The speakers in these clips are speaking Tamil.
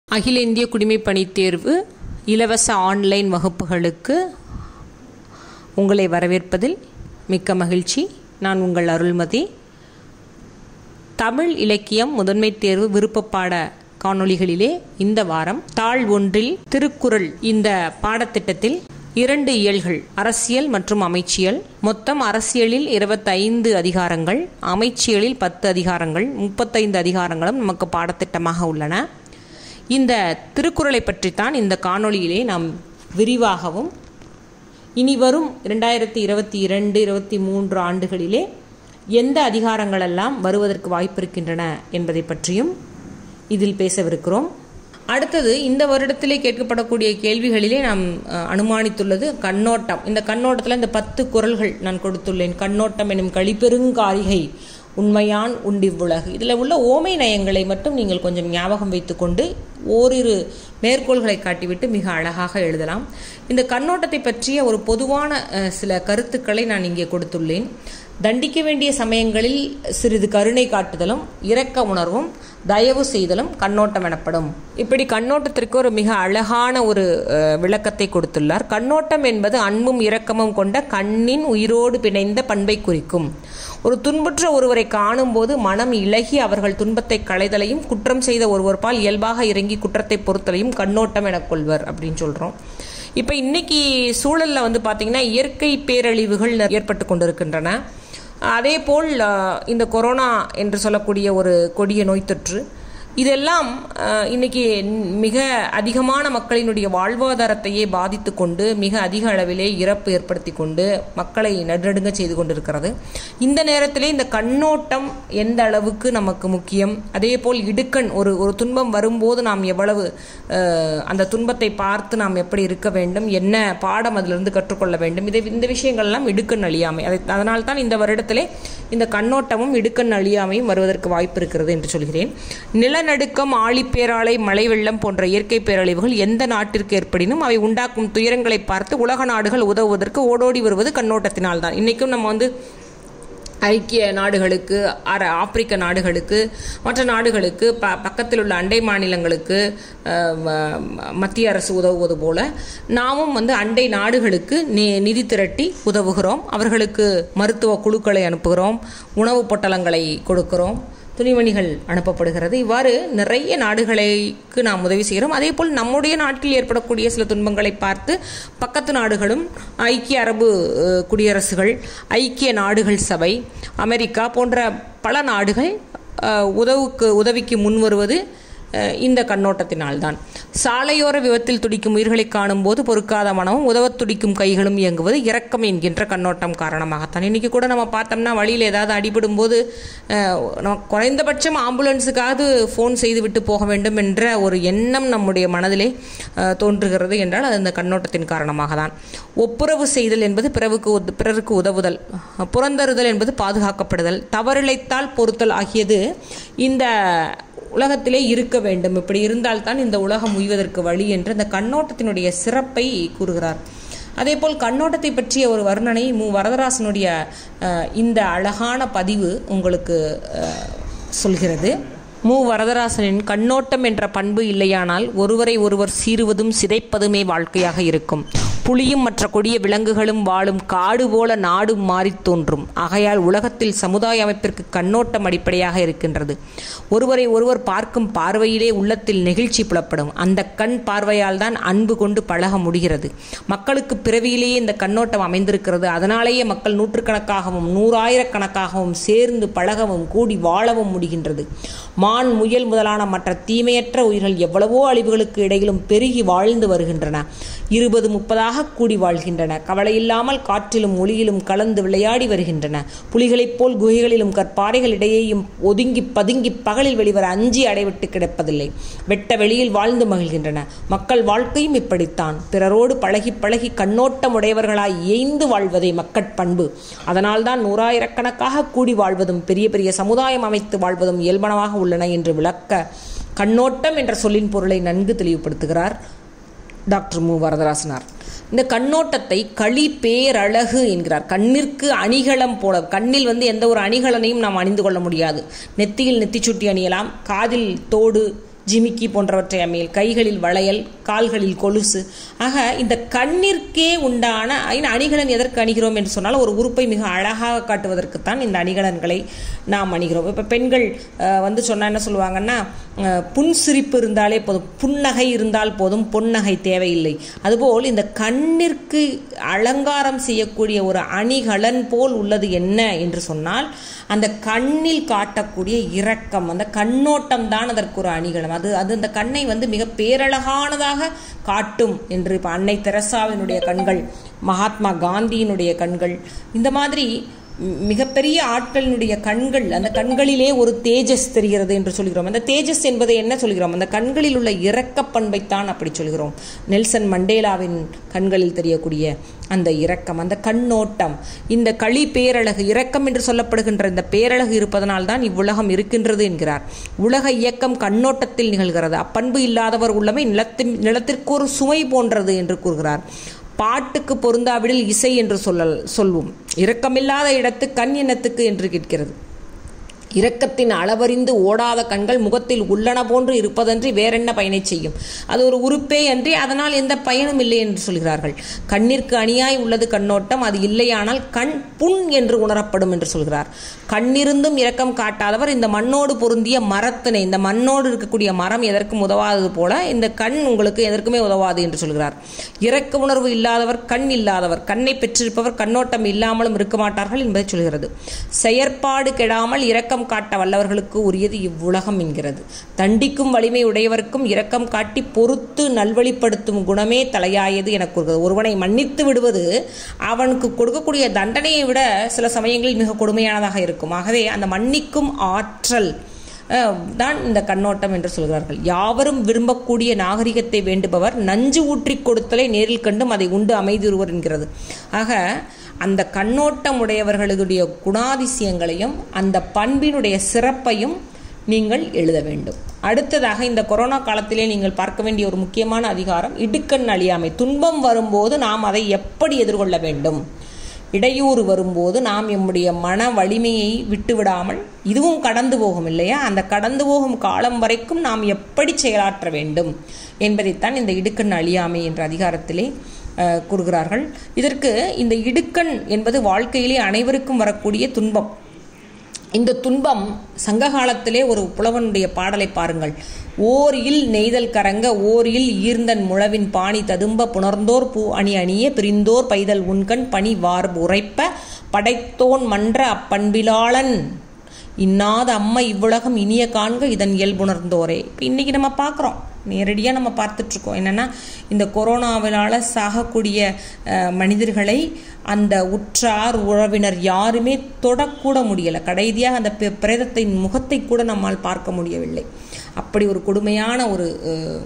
அகில இந்திய குடிமைப்பணித் தேர்வு இலவச ஆன்லைன் வகுப்புகளுக்கு உங்களை வரவேற்பதில் மிக்க மகிழ்ச்சி நான் உங்கள் அருள்மதி தமிழ் இலக்கியம் முதன்மைத் தேர்வு விருப்பப்பாட காணொளிகளிலே இந்த வாரம் தாள் ஒன்றில் திருக்குறள் இந்த பாடத்திட்டத்தில் இரண்டு இயல்கள் அரசியல் மற்றும் அமைச்சியல் மொத்தம் அரசியலில் இருபத்தைந்து அதிகாரங்கள் அமைச்சியலில் பத்து அதிகாரங்கள் முப்பத்தைந்து அதிகாரங்களும் நமக்கு பாடத்திட்டமாக உள்ளன இந்த திருக்குறளை பற்றித்தான் இந்த காணொளியிலே நாம் விரிவாகவும் இனி வரும் இரண்டாயிரத்தி இருபத்தி இரண்டு இருபத்தி மூன்று ஆண்டுகளிலே எந்த அதிகாரங்களெல்லாம் வருவதற்கு வாய்ப்பு இருக்கின்றன என்பதை பற்றியும் இதில் பேசவிருக்கிறோம் அடுத்தது இந்த வருடத்திலே கேட்கப்படக்கூடிய கேள்விகளிலே நாம் அஹ், அனுமானித்துள்ளது கண்ணோட்டம் இந்த கண்ணோட்டத்தில் இந்த பத்து குறள்கள் நான் கொடுத்துள்ளேன் கண்ணோட்டம் எனும் கழிப்பெருங்காரிகை உண்மையான் உண்டிவ்வுலகு இதில் உள்ள ஓமை நயங்களை மட்டும் நீங்கள் கொஞ்சம் ஞாபகம் வைத்துக்கொண்டு ஓரிரு மேற்கோள்களை காட்டிவிட்டு மிக அழகாக எழுதலாம் இந்த கண்ணோட்டத்தை பற்றிய ஒரு பொதுவான அஹ், சில கருத்துக்களை நான் இங்கே கொடுத்துள்ளேன் தண்டிக்க வேண்டிய சமயங்களில் சிறிது கருணை காட்டுதலும் இரக்க உணர்வும் தயவு செய்தலும் கண்ணோட்டம் எனப்படும் இப்படி கண்ணோட்டத்திற்கு ஒரு மிக அழகான ஒரு அஹ், விளக்கத்தை கொடுத்துள்ளார் கண்ணோட்டம் என்பது அன்பும் இரக்கமும் கொண்ட கண்ணின் உயிரோடு பிணைந்த பண்பை குறிக்கும் ஒரு துன்புற்ற ஒருவரை காணும்போது மனம் இளகி அவர்கள் துன்பத்தை களைதலையும் குற்றம் செய்த ஒருவர் பால் இயல்பாக இறங்கி குற்றத்தை பொறுத்தலையும் கண்ணோட்டம் எனக் கொள்வர் அப்படின்னு சொல்றோம் இப்போ இன்னைக்கு சூழல்ல வந்து பார்த்தீங்கன்னா இயற்கை பேரழிவுகள் ஏற்பட்டு கொண்டிருக்கின்றன அதே போல் அஹ், இந்த கொரோனா என்று சொல்லக்கூடிய ஒரு கொடிய நோய் தொற்று இதெல்லாம் அஹ், இன்னைக்கு மிக அதிகமான மக்களினுடைய வாழ்வாதாரத்தையே பாதித்து கொண்டு மிக அதிக அளவிலே இறப்பு ஏற்படுத்தி கொண்டு மக்களை நடுநடுங்க செய்து கொண்டிருக்கிறது இந்த நேரத்திலே இந்த கண்ணோட்டம் எந்த அளவுக்கு நமக்கு முக்கியம் அதே போல் இடுக்கண் ஒரு ஒரு துன்பம் வரும்போது நாம் எவ்வளவு அஹ், அந்த துன்பத்தை பார்த்து நாம் எப்படி இருக்க வேண்டும் என்ன பாடம் அதிலிருந்து கற்றுக்கொள்ள வேண்டும் இதை இந்த விஷயங்கள்லாம் இடுக்கண் அழியாமை அதை அதனால் தான் இந்த வருடத்திலே இந்த கண்ணோட்டமும் இடுக்கண் அழியாமையும் வருவதற்கு வாய்ப்பு இருக்கிறது என்று சொல்கிறேன் நிலநடுக்கம் ஆழிப்பேராலை மழை வெள்ளம் போன்ற இயற்கை பேரழிவுகள் எந்த நாட்டிற்கு ஏற்படினும் அவை உண்டாக்கும் துயரங்களை பார்த்து உலக நாடுகள் உதவுவதற்கு ஓடோடி வருவது கண்ணோட்டத்தினால் தான் இன்றைக்கும் நம்ம வந்து ஐக்கிய நாடுகளுக்கு அர ஆப்பிரிக்க நாடுகளுக்கு மற்ற நாடுகளுக்கு ப பக்கத்தில் உள்ள அண்டை மாநிலங்களுக்கு அஹ், ம- மத்திய அரசு உதவுவது போல நாமும் வந்து அண்டை நாடுகளுக்கு நி நிதி திரட்டி உதவுகிறோம் அவர்களுக்கு மருத்துவ குழுக்களை அனுப்புகிறோம் உணவுப் பொட்டலங்களை கொடுக்கிறோம் துணிமணிகள் அனுப்பப்படுகிறது இவ்வாறு நிறைய நாடுகளுக்கு நாம் உதவி செய்கிறோம் அதே போல் நம்முடைய நாட்டில் ஏற்படக்கூடிய சில துன்பங்களை பார்த்து பக்கத்து நாடுகளும் ஐக்கிய அரபு அஹ், குடியரசுகள் ஐக்கிய நாடுகள் சபை அமெரிக்கா போன்ற பல நாடுகள் அஹ், உதவுக்கு உதவிக்கு முன் வருவது அஹ், இந்த கண்ணோட்டத்தினால்தான் சாலையோர விபத்தில் துடிக்கும் உயிர்களை காணும்போது பொறுக்காத மனமும் உதவத் துடிக்கும் கைகளும் இயங்குவது இரக்கம் என்கின்ற கண்ணோட்டம் காரணமாகத்தான் இன்னைக்கு கூட நம்ம பார்த்தோம்னா வழியில் ஏதாவது அடிபடும் போது அஹ், நமக்கு குறைந்தபட்சம் ஆம்புலன்ஸுக்காவது ஃபோன் செய்து விட்டு போக வேண்டும் என்ற ஒரு எண்ணம் நம்முடைய மனதிலே அஹ், தோன்றுகிறது என்றால் அது இந்த கண்ணோட்டத்தின் காரணமாக தான் ஒப்புரவு செய்தல் என்பது பிறவுக்கு உத- பிறருக்கு உதவுதல் புறந்தருதல் என்பது பாதுகாக்கப்படுதல் தவறிழைத்தால் பொறுத்தல் ஆகியது இந்த உலகத்திலே இருக்க வேண்டும் இப்படி இருந்தால்தான் இந்த உலகம் உய்வதற்கு வழி என்று அந்த கண்ணோட்டத்தினுடைய சிறப்பை கூறுகிறார் அதேபோல் கண்ணோட்டத்தை பற்றிய ஒரு வர்ணனை மு வரதராசனுடைய அஹ், இந்த அழகான பதிவு உங்களுக்கு அஹ், சொல்கிறது மு வரதராசனின் கண்ணோட்டம் என்ற பண்பு இல்லையானால் ஒருவரை ஒருவர் சீறுவதும் சிதைப்பதுமே வாழ்க்கையாக இருக்கும் புலியும் மற்ற கொடிய விலங்குகளும் வாழும் காடு போல நாடும் மாறித் தோன்றும் ஆகையால் உலகத்தில் சமுதாய அமைப்பிற்கு கண்ணோட்டம் அடிப்படையாக இருக்கின்றது ஒருவரை ஒருவர் பார்க்கும் பார்வையிலே உள்ளத்தில் நெகிழ்ச்சி புலப்படும் அந்த கண் பார்வையால் தான் அன்பு கொண்டு பழக முடிகிறது மக்களுக்கு பிறவியிலேயே இந்த கண்ணோட்டம் அமைந்திருக்கிறது அதனாலேயே மக்கள் நூற்றுக்கணக்காகவும் நூறாயிரக்கணக்காகவும் சேர்ந்து பழகவும் கூடி வாழவும் முடிகின்றது மான் முயல் முதலான மற்ற தீமையற்ற உயிர்கள் எவ்வளவோ அழிவுகளுக்கு இடையிலும் பெருகி வாழ்ந்து வருகின்றன இருபது முப்பதாக கூடி வாழ்கின்றன கவலையில்லாமல் காற்றிலும் ஒளியிலும் கலந்து விளையாடி வருகின்றன புலிகளைப் போல் குகைகளிலும் கற்பாறைகள் இடையேயும் ஒதுங்கி பதுங்கி பகலில் வெளிவர அஞ்சி அடைவிட்டு கிடப்பதில்லை வெட்ட வெளியில் வாழ்ந்து மகிழ்கின்றன மக்கள் வாழ்க்கையும் இப்படித்தான் பிறரோடு பழகி பழகி கண்ணோட்டம் உடையவர்களாய் ஏய்ந்து வாழ்வதே மக்கட்பண்பு அதனால்தான் நூறாயிரக்கணக்காக கூடி வாழ்வதும் பெரிய பெரிய சமுதாயம் அமைத்து வாழ்வதும் இயல்பனமாக உள்ளன என்று விளக்க கண்ணோட்டம் என்ற சொல்லின் பொருளை நன்கு தெளிவுபடுத்துகிறார் டாக்டர் மு வரதராசனார் இந்த கண்ணோட்டத்தை களி பேரழகு என்கிறார் கண்ணிற்கு அணிகலம் போல கண்ணில் வந்து எந்த ஒரு அணிகலனையும் நாம் அணிந்து கொள்ள முடியாது நெத்தியில் நெத்திச்சுட்டி அணியலாம் காதில் தோடு ஜிமிக்கி போன்றவற்றை அமையல் கைகளில் வளையல் கால்களில் கொலுசு ஆக இந்த கண்ணிற்கே உண்டான ஐ- அணிகலன் எதற்கு அணிகிறோம் என்று சொன்னால் ஒரு உறுப்பை மிக அழகாக காட்டுவதற்குத்தான் இந்த அணிகலன்களை நாம் அணிகிறோம் இப்போ பெண்கள் அஹ், வந்து சொன்னா என்ன சொல்லுவாங்கன்னா அஹ், புன்சிரிப்பு இருந்தாலே போதும் புன்னகை இருந்தால் போதும் பொன்னகை தேவையில்லை அதுபோல் இந்த கண்ணிற்கு அலங்காரம் செய்யக்கூடிய ஒரு அணிகலன் போல் உள்ளது என்ன என்று சொன்னால் அந்த கண்ணில் காட்டக்கூடிய இரக்கம் அந்த கண்ணோட்டம் தான் அதற்கு ஒரு அணிகலம் அது அது அந்த கண்ணை வந்து மிக பேரழகானதாக காட்டும் என்று இப்போ அன்னை தெரசாவினுடைய கண்கள் மகாத்மா காந்தியினுடைய கண்கள் இந்த மாதிரி ம், மிகப்பெரிய ஆட்களினுடைய கண்கள் அந்த கண்களிலே ஒரு தேஜஸ் தெரிகிறது என்று சொல்கிறோம் அந்த தேஜஸ் என்பதை என்ன சொல்கிறோம் அந்த கண்களில் உள்ள இரக்கப் பண்பைத்தான் அப்படி சொல்கிறோம் நெல்சன் மண்டேலாவின் கண்களில் தெரியக்கூடிய அந்த இரக்கம் அந்த கண்ணோட்டம் இந்த களி பேரழகு இரக்கம் என்று சொல்லப்படுகின்ற இந்த பேரழகு இருப்பதனால் தான் இவ்வுலகம் இருக்கின்றது என்கிறார் உலக இயக்கம் கண்ணோட்டத்தில் நிகழ்கிறது அப்பண்பு இல்லாதவர் உள்ளமை நிலத்தின் நிலத்திற்கு ஒரு சுமை போன்றது என்று கூறுகிறார் பாட்டுக்கு பொருந்தாவிடில் இசை என்று சொல்லல் சொல்வோம் இரக்கமில்லாத இடத்து கண் எண்ணத்துக்கு என்று கேட்கிறது இரக்கத்தின் அளவறிந்து ஓடாத கண்கள் முகத்தில் உள்ளன போன்று இருப்பதன்றி வேறென்ன பயனை செய்யும் அது ஒரு உறுப்பே அன்றி அதனால் எந்த பயனும் இல்லை என்று சொல்கிறார்கள் கண்ணிற்கு அணியாய் உள்ளது கண்ணோட்டம் அது இல்லையானால் கண் புண் என்று உணரப்படும் என்று சொல்கிறார் கண்ணிருந்தும் இரக்கம் காட்டாதவர் இந்த மண்ணோடு பொருந்திய மரத்தினை இந்த மண்ணோடு இருக்கக்கூடிய மரம் எதற்கும் உதவாதது போல இந்த கண் உங்களுக்கு எதற்குமே உதவாது என்று சொல்கிறார் இரக்க உணர்வு இல்லாதவர் கண் இல்லாதவர் கண்ணை பெற்றிருப்பவர் கண்ணோட்டம் இல்லாமலும் இருக்க மாட்டார்கள் என்பதை சொல்கிறது செயற்பாடு கெடாமல் இரக்கம் காட்ட வல்லவர்களுக்கு உரியது இவ்வுலகம் என்கிறது தண்டிக்கும் வலிமை உடையவர்க்கும் இரக்கம் காட்டி பொறுத்து நல்வழிப்படுத்தும் குணமே தலையாயது என கூறுகிறது ஒருவனை மன்னித்து விடுவது அவனுக்கு கொடுக்கக்கூடிய தண்டனையை விட சில சமயங்களில் மிக கொடுமையானதாக இருக்கும் ஆகவே அந்த மன்னிக்கும் ஆற்றல் அஹ், தான் இந்த கண்ணோட்டம் என்று சொல்கிறார்கள் யாவரும் விரும்பக்கூடிய நாகரிகத்தை வேண்டுபவர் நஞ்சு ஊற்றிக் கொடுத்தலை நேரில் கண்டும் அதை உண்டு அமைதியுறுவர் என்கிறது ஆக அந்த கண்ணோட்டம் உடையவர்களுடைய குணாதிசயங்களையும் அந்த பண்பினுடைய சிறப்பையும் நீங்கள் எழுத வேண்டும் அடுத்ததாக இந்த கொரோனா காலத்திலே நீங்கள் பார்க்க வேண்டிய ஒரு முக்கியமான அதிகாரம் இடுக்கண் அழியாமை துன்பம் வரும்போது நாம் அதை எப்படி எதிர்கொள்ள வேண்டும் இடையூறு வரும்போது நாம் எம்முடைய மன வலிமையை விட்டுவிடாமல் இதுவும் கடந்து போகும் இல்லையா அந்த கடந்து போகும் காலம் வரைக்கும் நாம் எப்படி செயலாற்ற வேண்டும் என்பதைத்தான் இந்த இடுக்கண் அழியாமை என்ற அதிகாரத்திலே அஹ், கூறுகிறார்கள் இதற்கு இந்த இடுக்கண் என்பது வாழ்க்கையிலே அனைவருக்கும் வரக்கூடிய துன்பம் இந்த துன்பம் சங்க காலத்திலே ஒரு புலவனுடைய பாடலை பாருங்கள் ஓர் இல் நெய்தல் கரங்க ஓர் இல் ஈர்ந்தன் முழவின் பாணி ததும்ப புணர்ந்தோர் பூ அணி அணிய பிரிந்தோர் பைதல் உண்கண் பணி வார்பு உரைப்ப படைத்தோன் மன்ற அப்பண்பிலாளன் இன்னாத அம்மை இவ்வுலகம் இனிய காண்க இதன் இயல்புணர்ந்தோரே இப்போ இன்னைக்கு நம்ம பார்க்குறோம் நேரடியாக நம்ம பார்த்துட்ருக்கோம் என்னென்னா இந்த கொரோனாவினால் சாகக்கூடிய அஹ், மனிதர்களை அந்த உற்றார் உறவினர் யாருமே தொடக்கூட முடியலை கடைசியாக அந்த பெ- பிரேதத்தின் முகத்தை கூட நம்மால் பார்க்க முடியவில்லை அப்படி ஒரு கொடுமையான ஒரு அஹ்,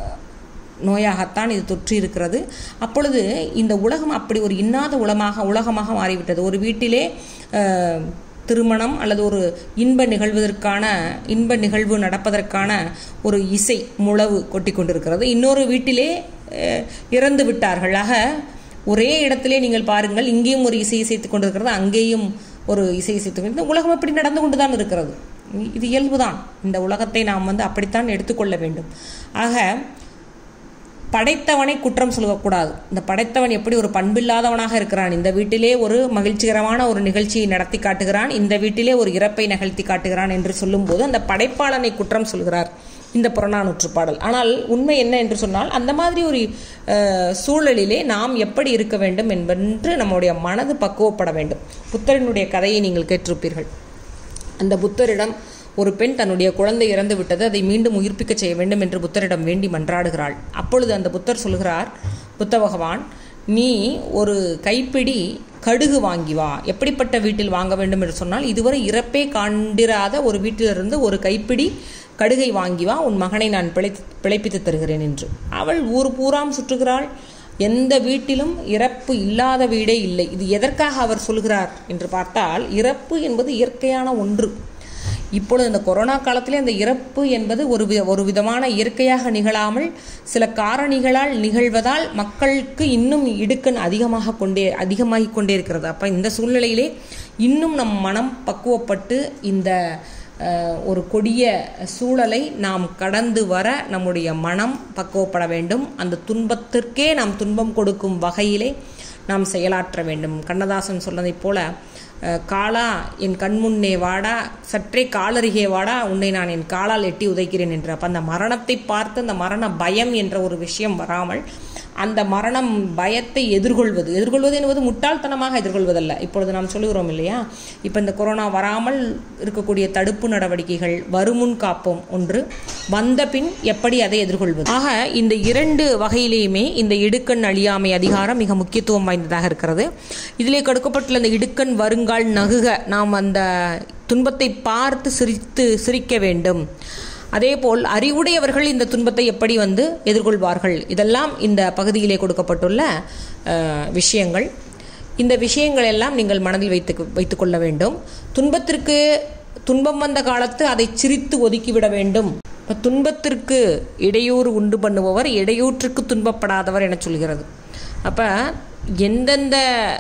நோயாகத்தான் இது தொற்றி இருக்கிறது அப்பொழுது இந்த உலகம் அப்படி ஒரு இன்னாத உலகமாக உலகமாக மாறிவிட்டது ஒரு வீட்டிலே அஹ், திருமணம் அல்லது ஒரு இன்ப நிகழ்வதற்கான இன்ப நிகழ்வு நடப்பதற்கான ஒரு இசை முழவு கொட்டி கொண்டிருக்கிறது இன்னொரு வீட்டிலே அஹ், இறந்து விட்டார்கள் ஆக ஒரே இடத்திலே நீங்கள் பாருங்கள் இங்கேயும் ஒரு இசை இசைத்துக் கொண்டிருக்கிறது அங்கேயும் ஒரு இசை இசைத்துக் கொண்டு இந்த உலகம் அப்படி நடந்து கொண்டுதான் இருக்கிறது இது இயல்புதான் இந்த உலகத்தை நாம் வந்து அப்படித்தான் எடுத்துக்கொள்ள வேண்டும் ஆக படைத்தவனை குற்றம் சொல்லக்கூடாது இந்த படைத்தவன் எப்படி ஒரு பண்பில்லாதவனாக இருக்கிறான் இந்த வீட்டிலே ஒரு மகிழ்ச்சிகரமான ஒரு நிகழ்ச்சியை நடத்தி காட்டுகிறான் இந்த வீட்டிலே ஒரு இறப்பை நிகழ்த்தி காட்டுகிறான் என்று சொல்லும்போது அந்த படைப்பாளனை குற்றம் சொல்கிறார் இந்த புறநானூற்று பாடல் ஆனால் உண்மை என்ன என்று சொன்னால் அந்த மாதிரி ஒரு அஹ், சூழலிலே நாம் எப்படி இருக்க வேண்டும் என்பென்று நம்முடைய மனது பக்குவப்பட வேண்டும் புத்தரினுடைய கதையை நீங்கள் கேட்டிருப்பீர்கள் அந்த புத்தரிடம் ஒரு பெண் தன்னுடைய குழந்தை இறந்து விட்டது அதை மீண்டும் உயிர்ப்பிக்க செய்ய வேண்டும் என்று புத்தரிடம் வேண்டி மன்றாடுகிறாள் அப்பொழுது அந்த புத்தர் சொல்கிறார் புத்த பகவான் நீ ஒரு கைப்பிடி கடுகு வாங்கி வா எப்படிப்பட்ட வீட்டில் வாங்க வேண்டும் என்று சொன்னால் இதுவரை இறப்பே காண்டிராத ஒரு வீட்டிலிருந்து ஒரு கைப்பிடி கடுகை வாங்கி வா உன் மகனை நான் பிழை பிழைப்பித்து தருகிறேன் என்று அவள் ஊர் பூராம் சுற்றுகிறாள் எந்த வீட்டிலும் இறப்பு இல்லாத வீடே இல்லை இது எதற்காக அவர் சொல்கிறார் என்று பார்த்தால் இறப்பு என்பது இயற்கையான ஒன்று இப்பொழுது இந்த கொரோனா காலத்திலே அந்த இறப்பு என்பது ஒரு வி- ஒரு விதமான இயற்கையாக நிகழாமல் சில காரணிகளால் நிகழ்வதால் மக்களுக்கு இன்னும் இடுக்கண் அதிகமாக கொண்டே அதிகமாகிக் கொண்டே இருக்கிறது அப்ப இந்த சூழ்நிலையிலே இன்னும் நம் மனம் பக்குவப்பட்டு இந்த அஹ், ஒரு கொடிய சூழலை நாம் கடந்து வர நம்முடைய மனம் பக்குவப்பட வேண்டும் அந்த துன்பத்திற்கே நாம் துன்பம் கொடுக்கும் வகையிலே நாம் செயலாற்ற வேண்டும் கண்ணதாசன் சொன்னதைப் போல அஹ், காலா என் கண்முன்னே வாடா சற்றே காலருகே வாடா உன்னை நான் என் காலால் எட்டி உதைக்கிறேன் என்று அப்போ அந்த மரணத்தை பார்த்து அந்த மரண பயம் என்ற ஒரு விஷயம் வராமல் அந்த மரணம் பயத்தை எதிர்கொள்வது எதிர்கொள்வது என்பது முட்டாள்தனமாக எதிர்கொள்வதல்ல இப்பொழுது நாம் சொல்லுகிறோம் இல்லையா இப்போ இந்த கொரோனா வராமல் இருக்கக்கூடிய தடுப்பு நடவடிக்கைகள் வருமுன் காப்போம் ஒன்று வந்த பின் எப்படி அதை எதிர்கொள்வது ஆக இந்த இரண்டு வகையிலேயுமே இந்த இடுக்கண் அழியாமை அதிகாரம் மிக முக்கியத்துவம் வாய்ந்ததாக இருக்கிறது இதிலே கொடுக்கப்பட்டுள்ள இந்த இடுக்கண் வருங்கால் நகுக நாம் அந்த துன்பத்தை பார்த்து சிரித்து சிரிக்க வேண்டும் அதேபோல் அறிவுடையவர்கள் இந்த துன்பத்தை எப்படி வந்து எதிர்கொள்வார்கள் இதெல்லாம் இந்த பகுதியிலே கொடுக்கப்பட்டுள்ள அஹ், விஷயங்கள் இந்த விஷயங்கள் எல்லாம் நீங்கள் மனதில் வைத்து வைத்துக்கொள்ள வேண்டும் துன்பத்திற்கு துன்பம் வந்த காலத்து அதை சிரித்து ஒதுக்கிவிட வேண்டும் இப்ப துன்பத்திற்கு இடையூறு உண்டு பண்ணுபவர் இடையூற்றுக்கு துன்பப்படாதவர் என சொல்கிறது அப்ப எந்தெந்த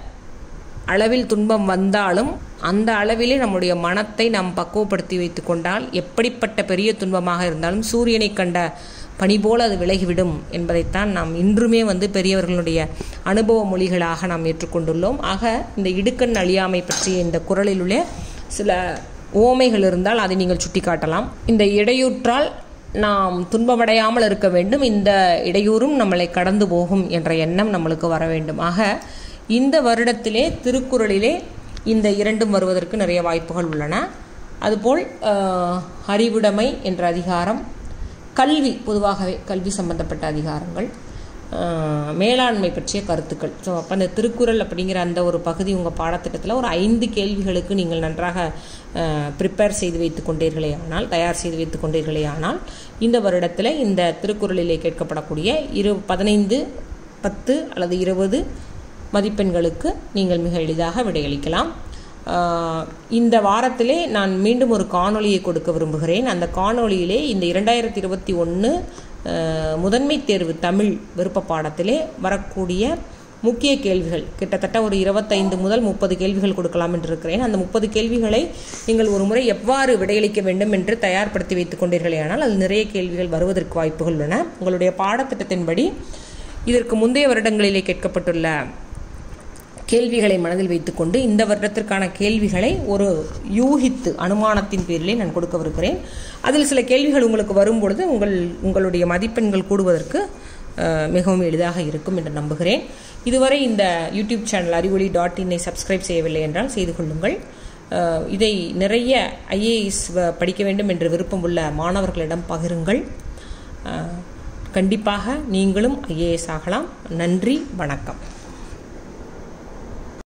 அளவில் துன்பம் வந்தாலும் அந்த அளவிலே நம்முடைய மனத்தை நாம் பக்குவப்படுத்தி வைத்து கொண்டால் எப்படிப்பட்ட பெரிய துன்பமாக இருந்தாலும் சூரியனை கண்ட பனி போல அது விலகிவிடும் என்பதைத்தான் நாம் இன்றுமே வந்து பெரியவர்களுடைய அனுபவ மொழிகளாக நாம் ஏற்றுக்கொண்டுள்ளோம் ஆக இந்த இடுக்கண் அழியாமை பற்றிய இந்த குரலில் உள்ள சில ஓமைகள் இருந்தால் அதை நீங்கள் சுட்டிக்காட்டலாம் இந்த இடையூற்றால் நாம் துன்பமடையாமல் இருக்க வேண்டும் இந்த இடையூறும் நம்மளை கடந்து போகும் என்ற எண்ணம் நம்மளுக்கு வர வேண்டும் ஆக இந்த வருடத்திலே திருக்குறளிலே இந்த இரண்டும் வருவதற்கு நிறைய வாய்ப்புகள் உள்ளன அதுபோல் அஹ், அறிவுடைமை என்ற அதிகாரம் கல்வி பொதுவாகவே கல்வி சம்பந்தப்பட்ட அதிகாரங்கள் அஹ், மேலாண்மை பற்றிய கருத்துக்கள் ஸோ அப்போ அந்த திருக்குறள் அப்படிங்கிற அந்த ஒரு பகுதி உங்கள் பாடத்திட்டத்தில் ஒரு ஐந்து கேள்விகளுக்கு நீங்கள் நன்றாக ப்ரிப்பேர் செய்து வைத்துக் கொண்டீர்களே ஆனால் தயார் செய்து வைத்துக் கொண்டீர்களே ஆனால் இந்த வருடத்தில் இந்த திருக்குறளிலே கேட்கப்படக்கூடிய இரு பதினைந்து பத்து அல்லது இருபது மதிப்பெண்களுக்கு நீங்கள் மிக எளிதாக விடையளிக்கலாம் ஆஹ் இந்த வாரத்திலே நான் மீண்டும் ஒரு காணொளியை கொடுக்க விரும்புகிறேன் அந்த காணொளியிலே இந்த இரண்டாயிரத்தி இருபத்தி ஒன்று முதன்மை தேர்வு தமிழ் விருப்ப பாடத்திலே வரக்கூடிய முக்கிய கேள்விகள் கிட்டத்தட்ட ஒரு இருபத்தைந்து முதல் முப்பது கேள்விகள் கொடுக்கலாம் என்று இருக்கிறேன் அந்த முப்பது கேள்விகளை நீங்கள் ஒரு முறை எவ்வாறு விடையளிக்க வேண்டும் என்று தயார்படுத்தி வைத்துக் கொண்டீர்களே ஆனால் அதில் நிறைய கேள்விகள் வருவதற்கு வாய்ப்புகள் உள்ளன உங்களுடைய பாடத்திட்டத்தின்படி இதற்கு முந்தைய வருடங்களிலே கேட்கப்பட்டுள்ள கேள்விகளை மனதில் வைத்துக்கொண்டு இந்த வருடத்திற்கான கேள்விகளை ஒரு யூகித்து அனுமானத்தின் பேரிலே நான் கொடுக்கவிருக்கிறேன் அதில் சில கேள்விகள் உங்களுக்கு வரும்பொழுது உங்கள் உங்களுடைய மதிப்பெண்கள் கூடுவதற்கு அஹ், மிகவும் எளிதாக இருக்கும் என்று நம்புகிறேன் இதுவரை இந்த யூடியூப் சேனல் அறிவொளி டாட் இன்னை சப்ஸ்கிரைப் செய்யவில்லை என்றால் செய்து கொள்ளுங்கள் அஹ், இதை நிறைய ஐஏஎஸ் படிக்க வேண்டும் என்று விருப்பம் உள்ள மாணவர்களிடம் பகிருங்கள் அஹ், கண்டிப்பாக நீங்களும் ஐஏஎஸ் ஆகலாம் நன்றி வணக்கம்